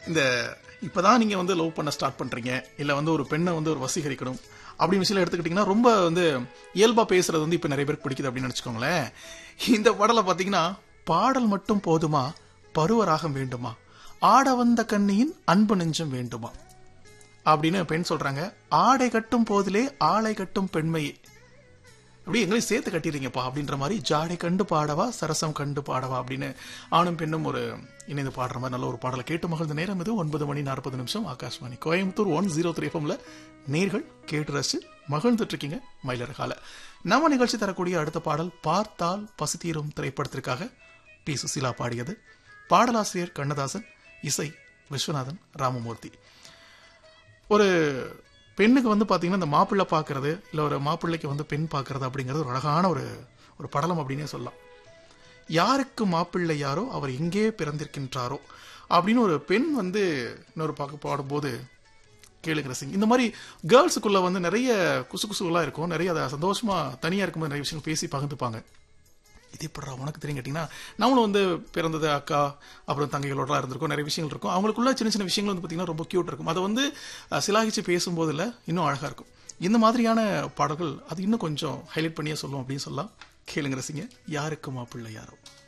இந்த இப்பதான் நீங்க வந்து லவ் பண்ண ஸ்டார்ட் பண்றீங்க இல்ல வந்து ஒரு பெண்ணை வந்து ஒரு வசீகரிக்கணும் அப்படின்னு விஷயம் எடுத்துக்கிட்டீங்கன்னா ரொம்ப வந்து இயல்பா பேசுறது வந்து இப்ப நிறைய பேருக்கு பிடிக்குது அப்படின்னு நினைச்சுக்கோங்களேன் இந்த பாடல பாத்தீங்கன்னா பாடல் மட்டும் போதுமா பருவராகம் வேண்டுமா ஆட வந்த கண்ணியின் அன்பு நெஞ்சம் வேண்டுமா அப்படின்னு பெண் சொல்றாங்க ஆடை கட்டும் போதிலே ஆளை கட்டும் பெண்மையே அப்படி எங்களையும் சேர்த்து கட்டிடுறீங்கப்பா அப்படின்ற மாதிரி ஜாடை கண்டு பாடவா சரசம் கண்டு பாடவா அப்படின்னு ஆணும் பெண்ணும் ஒரு இணைந்து பாடுற மாதிரி நல்ல ஒரு பாடலை கேட்டு மகிழ்ந்த நேரம் இது ஒன்பது மணி நாற்பது நிமிஷம் Akashvani Coimbatore one zero three எஃப்எம்ல நேர்கள் கேட்டு ரசிச்சு மகிழ்ந்துட்டு இருக்கீங்க மயிலரகால நம்ம நிகழ்ச்சி தரக்கூடிய அடுத்த பாடல் பார்த்தால் பசித்தீரும் திரைப்படத்திற்காக பி சுசீலா பாடியது பாடலாசிரியர் கண்ணதாசன் இசை விஸ்வநாதன் ராமமூர்த்தி ஒரு பெண்ணுக்கு வந்து பாத்தீங்கன்னா இந்த மாப்பிள்ளை பார்க்கறது இல்ல ஒரு மாப்பிள்ளைக்கு வந்து பெண் பார்க்கறது அப்படிங்கிறது ஒரு அழகான ஒரு ஒரு படலம் அப்படின்னே சொல்லலாம் யாருக்கு மாப்பிள்ளை யாரோ அவர் எங்கே பிறந்திருக்கின்றாரோ அப்படின்னு ஒரு பெண் வந்து இன்னொரு பார்க்க பாடும்போது கேளுங்க ரசிங்க இந்த மாதிரி கேர்ள்ஸுக்குள்ள வந்து நிறைய குசு குசுகளாக இருக்கும் நிறைய அதை சந்தோஷமா தனியா இருக்கும்போது நிறைய விஷயங்கள் பேசி பகிர்ந்துப்பாங்க இது எப்படிடா உனக்கு தெரியும் கேட்டிங்கன்னா நம்மளும் வந்து பிறந்தது அக்கா அப்புறம் தங்கைகளோட இருந்திருக்கும் நிறைய விஷயங்கள் இருக்கும் அவங்களுக்குள்ள சின்ன சின்ன விஷயங்கள் வந்து பார்த்தீங்கன்னா ரொம்ப கியூட் இருக்கும் அதை வந்து அஹ், சிலாகிச்சு பேசும்போதுல இன்னும் அழகா இருக்கும் இந்த மாதிரியான பாடல்கள் அது இன்னும் கொஞ்சம் ஹைலைட் பண்ணியே சொல்லும் அப்படின்னு சொல்லலாம் கேளுங்க ரசிங்க யாருக்கு மாப்பிள்ளை யாரோ